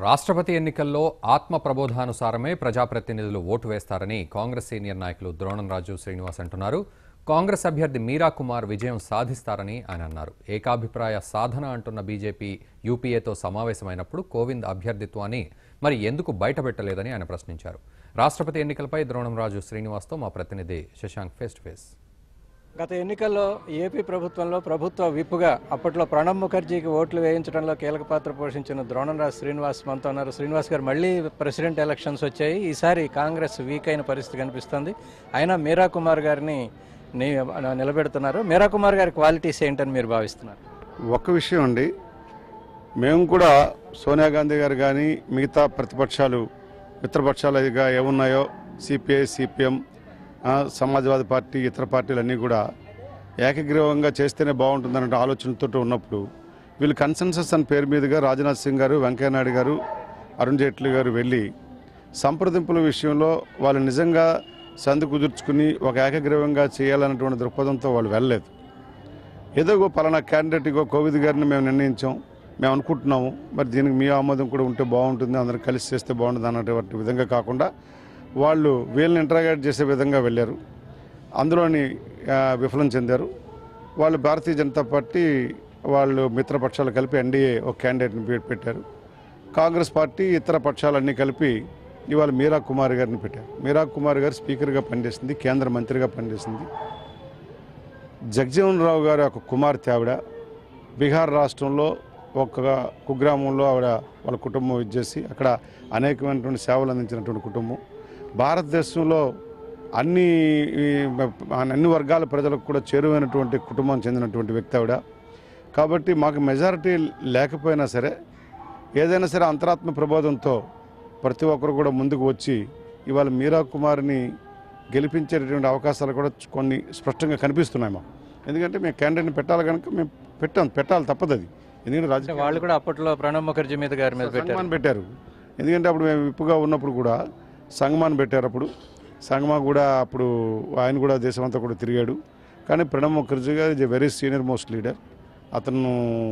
రాష్ట్రపతి ఎన్నికల్లో ఆత్మ ప్రబోధానుసారమే ప్రజాప్రతినిధులు ఓటు వేస్తారని కాంగ్రెస్ సీనియర్ నాయకులు ద్రోణంరాజు శ్రీనివాస్ అంటున్నారు కాంగ్రెస్ అభ్యర్థి మీరా కుమార్ విజయం సాధిస్తారని ఆయన అన్నారు ఏకాభిప్రాయ సాధన అంటున్న బీజేపీ యూపీఏతో సమావేశమైనప్పుడు కోవింద్ అభ్యర్థిత్వాన్ని మరి ఎందుకు బయటపెట్టలేదని ఆయన ప్రశ్నించారు రాష్ట్రపతి ఎన్నికలపై ద్రోణంరాజు శ్రీనివాస్తో మా ప్రతినిధి శశాంక్ ఫేస్ టు ఫేస్ గత ఎన్నికల్లో ఏపీ ప్రభుత్వంలో ప్రభుత్వ విప్పుగా అప్పట్లో ప్రణబ్ ముఖర్జీకి ఓట్లు వేయించడంలో కీలక పాత్ర పోషించిన ద్రోణంరాజ్ శ్రీనివాస్ మనతో ఉన్నారు శ్రీనివాస్ గారు మళ్ళీ ప్రెసిడెంట్ ఎలక్షన్స్ వచ్చాయి ఈసారి కాంగ్రెస్ వీక్ అయిన పరిస్థితి కనిపిస్తుంది అయినా మీరా కుమార్ గారిని ని- నిలబెడుతున్నారు మీరా కుమార్ గారి క్వాలిటీస్ ఏంటని మీరు భావిస్తున్నారు ఒక్క విషయం అండి మేము కూడా సోనియా గాంధీ గారు కానీ మిగతా ప్రతిపక్షాలు మిత్రపక్షాలుగా ఏమున్నాయో సిపిఐ సిపిఎం సమాజ్వాదీ పార్టీ ఇతర పార్టీలన్నీ కూడా ఏకగ్రీవంగా చేస్తేనే బాగుంటుందన్న ఆలోచనతో ఉన్నప్పుడు వీళ్ళు కన్సెన్సస్ అని పేరు మీదుగా రాజ్నాథ్ సింగ్ గారు వెంకయ్యనాయుడు గారు అరుణ్ జైట్లీ గారు వెళ్ళి సంప్రదింపుల విషయంలో వాళ్ళు నిజంగా సంధి కుదుర్చుకుని ఒక ఏకగ్రీవంగా చేయాలన్నటువంటి దృక్పథంతో వాళ్ళు వెళ్ళలేదు ఏదో ఒక పలానా క్యాండిడేట్ ఇగో కోవిద్ గారిని మేము నిర్ణయించాం మేము అనుకుంటున్నాము మరి దీనికి మీ ఆమోదం కూడా ఉంటే బాగుంటుంది అందరం కలిసి చేస్తే బాగుంటుంది అన్నటువంటి విధంగా కాకుండా వాళ్ళు వీళ్ళని ఇంటరాగేట్ చేసే విధంగా వెళ్ళారు అందులోని ఆ, విఫలం చెందారు వాళ్ళు భారతీయ జనతా పార్టీ వాళ్ళు మిత్రపక్షాలు కలిపి ఎన్డీఏ ఒక క్యాండిడేట్ని పె- పెట్టారు కాంగ్రెస్ పార్టీ ఇతర పక్షాలన్నీ కలిపి ఇవాళ మీరా కుమార్ గారిని పెట్టారు మీరా కుమార్ గారు స్పీకర్గా పనిచేసింది కేంద్ర మంత్రిగా పనిచేసింది జగజీవన్ రావు గారి ఒక కుమార్తె ఆవిడ బీహార్ రాష్ట్రంలో ఒక కుగ్రామంలో ఆవిడ వాళ్ళ కుటుంబం ఇచ్చేసి అక్కడ అనేకమైనటువంటి సేవలు అందించినటువంటి కుటుంబం భారతదేశంలో అన్ని ఈ, అన్ని వర్గాల ప్రజలకు కూడా చేరువైనటువంటి కుటుంబం చెందినటువంటి వ్యక్తి ఆవిడ కాబట్టి మాకు మెజారిటీ లేకపోయినా సరే ఏదైనా సరే అంతరాత్మ ప్రబోధంతో ప్రతి ఒక్కరు కూడా ముందుకు వచ్చి ఇవాళ మీరా కుమార్ని గెలిపించేటటువంటి అవకాశాలు కూడా కొన్ని స్పష్టంగా కనిపిస్తున్నాయి మాకు ఎందుకంటే మేము క్యాండిడేట్ని పెట్టాలి కనుక మేము పెట్టాం పెట్టాలి తప్పదు అది ఎందుకంటే అంటే రాజకీయ వాళ్ళు కూడా అప్పట్లో ప్రణబ్ ముఖర్జీ మీద గారి మీద పెట్టారు సంగమాన్ పెట్టారు ఎందుకంటే అప్పుడు మేము విప్పుగా ఉన్నప్పుడు కూడా సంగమాన్ పెట్టారు అప్పుడు సంగమా కూడా అప్పుడు ఆయన కూడా దేశమంతా కూడా తిరిగాడు కానీ Pranab Mukherjee garu is a very senior most leader అతను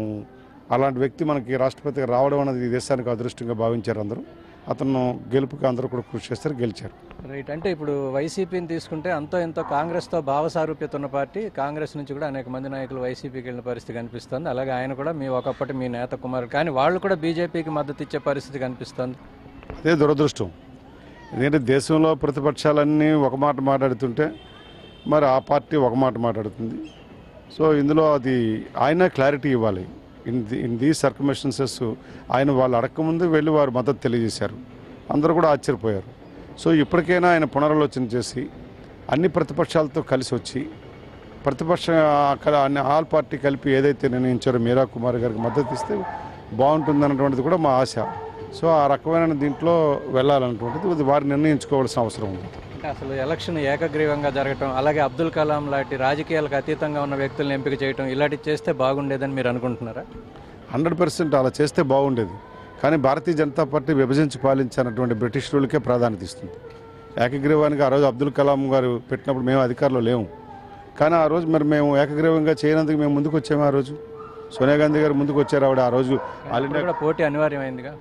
అలాంటి వ్యక్తి మనకి రాష్ట్రపతిగా రావడం అనేది ఈ దేశానికి అదృష్టంగా భావించారు అందరూ అతను గెలుపుకి అందరూ కూడా కృషి చేస్తారు గెలిచారు రైట్ అంటే ఇప్పుడు వైసీపీని తీసుకుంటే అంతో ఎంతో కాంగ్రెస్తో భావ సారూప్యత ఉన్న పార్టీ కాంగ్రెస్ నుంచి కూడా అనేక మంది నాయకులు వైసీపీకి వెళ్ళిన పరిస్థితి కనిపిస్తుంది అలాగే ఆయన కూడా మీ ఒకప్పటి మీ నేత కుమార్ కానీ వాళ్ళు కూడా బీజేపీకి మద్దతు ఇచ్చే పరిస్థితి కనిపిస్తుంది అదే దురదృష్టం ఎందుకంటే దేశంలో ప్రతిపక్షాలన్నీ ఒక మాట మాట్లాడుతుంటే మరి ఆ పార్టీ ఒక మాట మాట్లాడుతుంది సో ఇందులో అది ఆయన క్లారిటీ ఇవ్వాలి in the in the circumstances ఆయన వాళ్ళు అడగకముందు వెళ్ళి వారు మద్దతు తెలియజేశారు అందరూ కూడా ఆశ్చర్యపోయారు సో ఇప్పటికైనా ఆయన పునరాలోచన చేసి అన్ని ప్రతిపక్షాలతో కలిసి వచ్చి ప్రతిపక్ష అక్కడ అన్ని ఆల్ పార్టీ కలిపి ఏదైతే నిర్ణయించారో మీరా కుమార్ గారికి మద్దతు ఇస్తే బాగుంటుంది అన్నటువంటిది కూడా మా ఆశ సో ఆ రకమైన దీంట్లో వెళ్ళాలన్నటువంటిది ఇది వారు నిర్ణయించుకోవాల్సిన అవసరం ఉంది అంటే అసలు ఎలక్షన్ ఏకగ్రీవంగా జరగటం అలాగే అబ్దుల్ కలాం లాంటి రాజకీయాలకు అతీతంగా ఉన్న వ్యక్తులను ఎంపిక చేయటం ఇలాంటివి చేస్తే బాగుండేదని మీరు అనుకుంటున్నారా హండ్రెడ్ పర్సెంట్ అలా చేస్తే బాగుండేది కానీ భారతీయ జనతా పార్టీ విభజించి పాలించినటువంటి బ్రిటిష్ రూల్కే ప్రాధాన్యత ఇస్తుంది ఏకగ్రీవానికి ఆ రోజు అబ్దుల్ కలాం గారు పెట్టినప్పుడు మేము అధికారంలో లేము కానీ ఆ రోజు మరి మేము ఏకగ్రీవంగా చేయనందుకు మేము ముందుకు వచ్చాము ఆ రోజు సోనియా గాంధీ గారు ముందుకు వచ్చారు ఆవిడ ఆ రోజు ఆల్ ఇప్పుడు కూడా పోటీ అనివార్యమైందిగా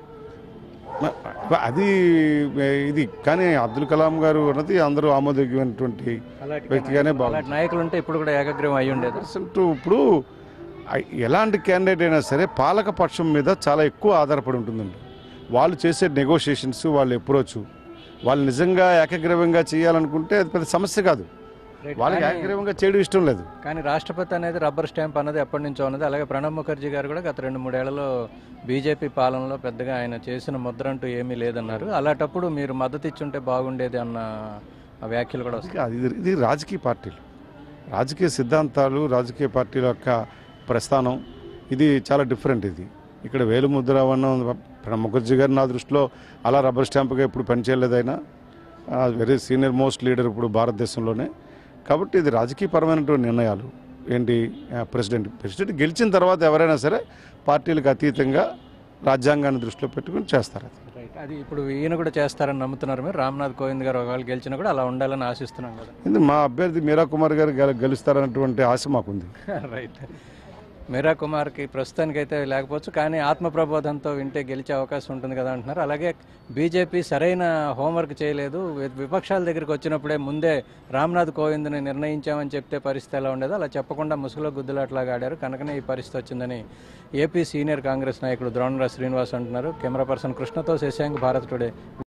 ఇండియా అది ఇది కానీ అబ్దుల్ కలాం గారు అన్నది అందరూ ఆమోదయోగ్యమైనటువంటి వ్యక్తిగానే బాగుంది అలాంటి నాయకులు ఉంటే ఇప్పుడు కూడా ఏకగ్రీవం అయి ఉండేది పర్సెంట్ ఇప్పుడు ఐ- ఎలాంటి క్యాండిడేట్ అయినా సరే పాలక పక్షం మీద చాలా ఎక్కువ ఆధారపడి ఉంటుందండి వాళ్ళు చేసే నెగోషియేషన్స్ వాళ్ళ అప్రోచ్ వాళ్ళు నిజంగా ఏకగ్రీవంగా చేయాలనుకుంటే అది పెద్ద సమస్య కాదు వాళ్ళకి ఏకగ్రీవంగా చేయడం ఇష్టం లేదు కానీ రాష్ట్రపతి అనేది రబ్బర్ స్టాంప్ అన్నది ఎప్పటి నుంచో ఉన్నది అలాగే ప్రణబ్ ముఖర్జీ గారు కూడా గత రెండు మూడేళ్లలో బీజేపీ పాలనలో పెద్దగా ఆయన చేసిన ముద్ర అంటూ ఏమీ లేదన్నారు అలాంటప్పుడు మీరు మద్దతు ఇచ్చుంటే బాగుండేది అన్న వ్యాఖ్యలు కూడా వస్తాయి అది ఇది ఇది రాజకీయ పార్టీలు రాజకీయ సిద్ధాంతాలు రాజకీయ పార్టీల యొక్క ప్రస్థానం ఇది చాలా డిఫరెంట్ ఇది ఇక్కడ వేలుముద్ర అన్న ప్రణబ్ ముఖర్జీ గారు నా దృష్టిలో అలా రబ్బర్ స్టాంప్గా ఇప్పుడు పనిచేయలేదు ఆయన వెరీ సీనియర్ మోస్ట్ లీడర్ ఇప్పుడు భారతదేశంలోనే కాబట్టి ఇది రాజకీయపరమైనటువంటి నిర్ణయాలు ఏంటి ఆ, ప్రెసిడెంట్ ప్రెసిడెంట్ గెలిచిన తర్వాత ఎవరైనా సరే పార్టీలకు అతీతంగా రాజ్యాంగాన్ని దృష్టిలో పెట్టుకుని చేస్తారు అది రైట్ అది ఇప్పుడు ఈయన కూడా చేస్తారని నమ్ముతున్నారు మీరు రామ్నాథ్ కోవింద్ గారు ఒకవేళ గెలిచినా కూడా అలా ఉండాలని ఆశిస్తున్నాం కదా ఎందుకు మా అభ్యర్థి మీరా కుమార్ గారు గెల- గెలుస్తారన్నటువంటి ఆశ మాకుంది రైట్ మీరా కుమార్కి ప్రస్తుతానికైతే లేకపోవచ్చు కానీ ఆత్మ ప్రబోధంతో వింటే గెలిచే అవకాశం ఉంటుంది కదా అంటున్నారు అలాగే బీజేపీ సరైన హోంవర్క్ చేయలేదు వి- విపక్షాల దగ్గరికి వచ్చినప్పుడే ముందే రామ్నాథ్ కోవింద్ని నిర్ణయించామని చెప్తే పరిస్థితి ఎలా ఉండేదో అలా చెప్పకుండా ముసుగులో గుద్దులాట్లాగా ఆడారు కనుకనే ఈ పరిస్థితి వచ్చిందని ఏపీ సీనియర్ కాంగ్రెస్ నాయకుడు ద్రోణరాజ్ శ్రీనివాస్ అంటున్నారు కెమెరా పర్సన్ కృష్ణతో శశాంక్ భారత్ టుడే